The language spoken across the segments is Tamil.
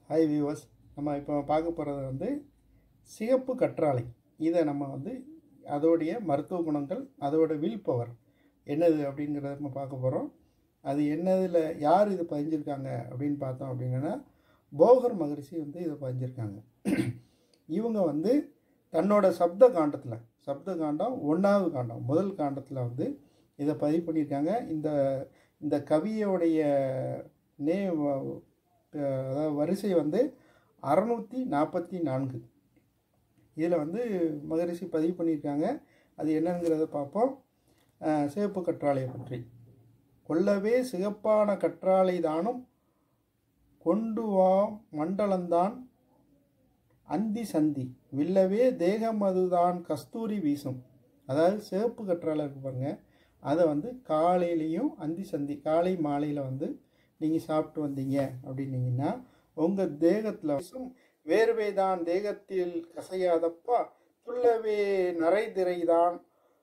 ஹாய் வியூவர்ஸ் நம்ம இப்போ பார்க்க போகிறது வந்து சிகப்பு கற்றாழை இதை நம்ம வந்து அதோடைய மருத்துவ குணங்கள் அதோட வில் பவர் என்னது அப்படிங்கிறத நம்ம பார்க்க போகிறோம் அது என்னதில் யார் இது பதிஞ்சிருக்காங்க அப்படின்னு பார்த்தோம் அப்படின்னா போகர் மகரிஷி வந்து இதை பதிஞ்சிருக்காங்க இவங்க வந்து தன்னோட சப்த காண்டத்தில் சப்த காண்டம் ஒன்றாவது காண்டம் முதல் காண்டத்தில் வந்து இதை பதிவு பண்ணியிருக்காங்க இந்த இந்த கவியோடைய நே வ- அதாவது வரிசை வந்து அறநூற்றி நாற்பத்தி நான்கு இதில் வந்து மகரிஷி பதிவு பண்ணியிருக்காங்க அது என்னங்கிறத பார்ப்போம் அஹ், சிவப்பு கற்றாழையை பற்றி கொல்லவே சிகப்பான கற்றாழை தானும் கொண்டு வா மண்டலந்தான் அந்தி சந்தி வில்லவே தேகம் அதுதான் கஸ்தூரி வீசும் அதாவது சிவப்பு கற்றாழை இருக்கு பாருங்க அதை வந்து காலையிலையும் அந்தி சந்தி காலை மாலையில் வந்து நீங்கள் சாப்பிட்டு வந்தீங்க அப்படின்னீங்கன்னா உங்கள் தேகத்தில் வீசும் வேர்வைதான் தேகத்தில் கசையாதப்பா துள்ளவே நரைதிரைதான்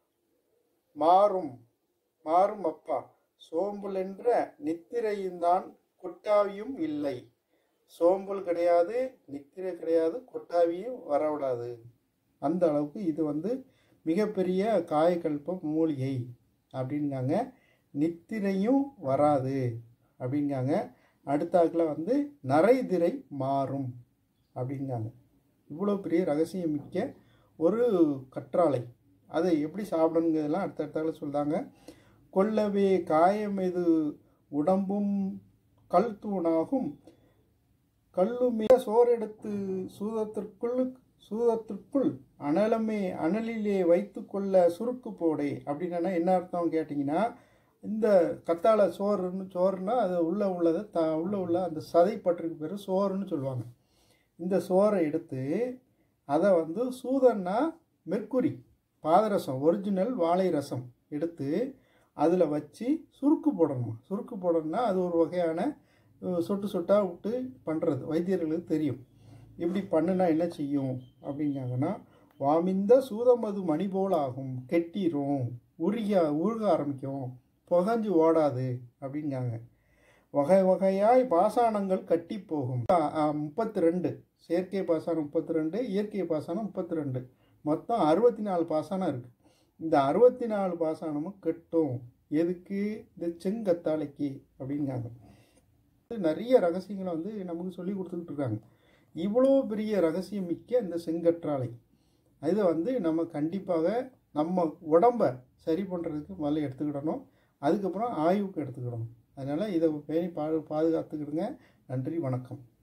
மாறும் மாறும் அப்பா சோம்புலென்ற நித்திரையும்தான் கொட்டாவியும் இல்லை சோம்பல் கிடையாது நித்திரை கிடையாது கொட்டாவியும் வரவிடாது அந்த அளவுக்கு இது வந்து மிகப்பெரிய காயக்கல்ப மூலிகை அப்படிங்காங்க நித்திரையும் வராது அப்படிங்காங்க அடுத்தாக்கில் வந்து நரைதிரை மாறும் அப்படிங்காங்க இவ்வளோ பெரிய ரகசியம் மிக்க ஒரு கற்றாழை அதை எப்படி சாப்பிடணுங்கிறதெல்லாம் அடுத்தடுத்தால சொல்கிறாங்க கொல்லவே காயம் எது உடம்பும் கல் தூணாகும் கல்லுமே சோறெடுத்து சூதத்திற்குள் சூதத்திற்குள் அனலமே அனலிலே வைத்து கொள்ள சுருக்கு போடே அப்படின்னா என்ன அர்த்தம் கேட்டிங்கன்னா இந்த கத்தாழை சோறுன்னு சோறுனா அது உள்ளே உள்ளதை த உள்ளே உள்ள அந்த சதை பற்றுக்கு பேர் சோறுன்னு சொல்லுவாங்க இந்த சோறை எடுத்து அதை வந்து சூதன்னா மெர்க்குரி பாதரசம் ஒரிஜினல் வாழை ரசம் எடுத்து அதில் வச்சு சுருக்கு போடணுமா சுருக்கு போடணும்னா அது ஒரு வகையான அஹ், சொட்டு சொட்டாக விட்டு பண்ணுறது வைத்தியர்களுக்கு தெரியும் இப்படி பண்ணுனா என்ன செய்யும் அப்படிங்காங்கன்னா வாமிந்த சூதமது மணி போல் ஆகும் கெட்டிரும் உருக உருக ஆரம்பிக்கும் புகஞ்சு ஓடாது அப்படிங்காங்க வகை வகையாய் பாசானங்கள் கட்டி போகும் முப்பத்தி ரெண்டு செயற்கை பாசானம் முப்பத்தி ரெண்டு இயற்கை பாசானம் முப்பத்தி ரெண்டு மொத்தம் அறுபத்தி நாலு பாசானம் இருக்குது இந்த அறுபத்தி நாலு பாசானமும் கெட்டும் எதுக்கு இந்த செங்கத்தாழைக்கு அப்படிங்காங்க இது நிறைய ரகசியங்களை வந்து நமக்கு சொல்லி கொடுத்துக்கிட்டு இருக்காங்க இவ்வளோ பெரிய ரகசியம் மிக்க இந்த செங்கற்றாழை இதை வந்து நம்ம கண்டிப்பாக நம்ம உடம்பை சரி பண்ணுறதுக்கு முதல்ல எடுத்துக்கிடணும் அதுக்கப்புறம் ஆய்வுக்கு எடுத்துக்கிடணும் அதனால் இதை பேணி பா பாதுகாத்துக்கிடுங்க நன்றி வணக்கம்